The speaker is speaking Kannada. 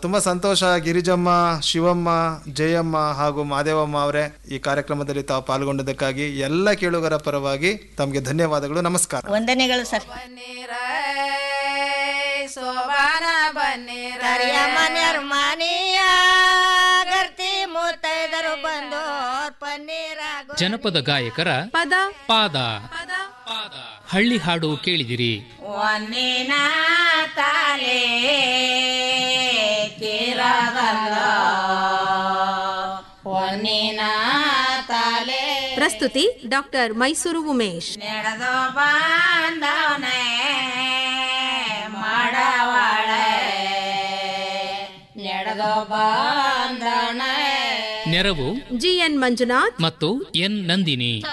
ತುಂಬಾ ಸಂತೋಷ ಗಿರಿಜಮ್ಮ ಶಿವಮ್ಮ ಜಯಮ್ಮ ಹಾಗೂ ಮಾದೇವಮ್ಮ ಅವರೇ ಈ ಕಾರ್ಯಕ್ರಮದಲ್ಲಿ ತಾವು ಪಾಲ್ಗೊಂಡದಕ್ಕಾಗಿ ಎಲ್ಲ ಕೇಳುಗರ ಪರವಾಗಿ ತಮಗೆ ಧನ್ಯವಾದಗಳು ನಮಸ್ಕಾರ ವಂದನೆಗಳು ಸರ್ ಸೋಬಾನ ಬನ್ನಿರ ಕರಿಯ ಮನೆಯರ್ ಮನೆಯ ಗರ್ತಿ ಮುತ್ತೈದರು ಬಂದು ಪನ್ನೀರ ಜನಪದ ಗಾಯಕರ ಪದ ಪಾದ ಹಳ್ಳಿ ಹಾಡು ಕೇಳಿದಿರಿ ಒನ್ನಿನ ತಾಲೆ ಕಿರದಲ್ಲ ಒನ್ನಿನ ತಾಲೆ ಪ್ರಸ್ತುತಿ ಡಾಕ್ಟರ್ ಮೈಸೂರು ಉಮೇಶ್ ನಡೆದು ಬಂದವನೇ ಮಾಡವಾಳೆ ನಡೆದು ಬಂದವನೇ ನೆರವು ಜಿಎನ್ ಮಂಜುನಾಥ್ ಮತ್ತು ಎನ್ ನಂದಿನಿ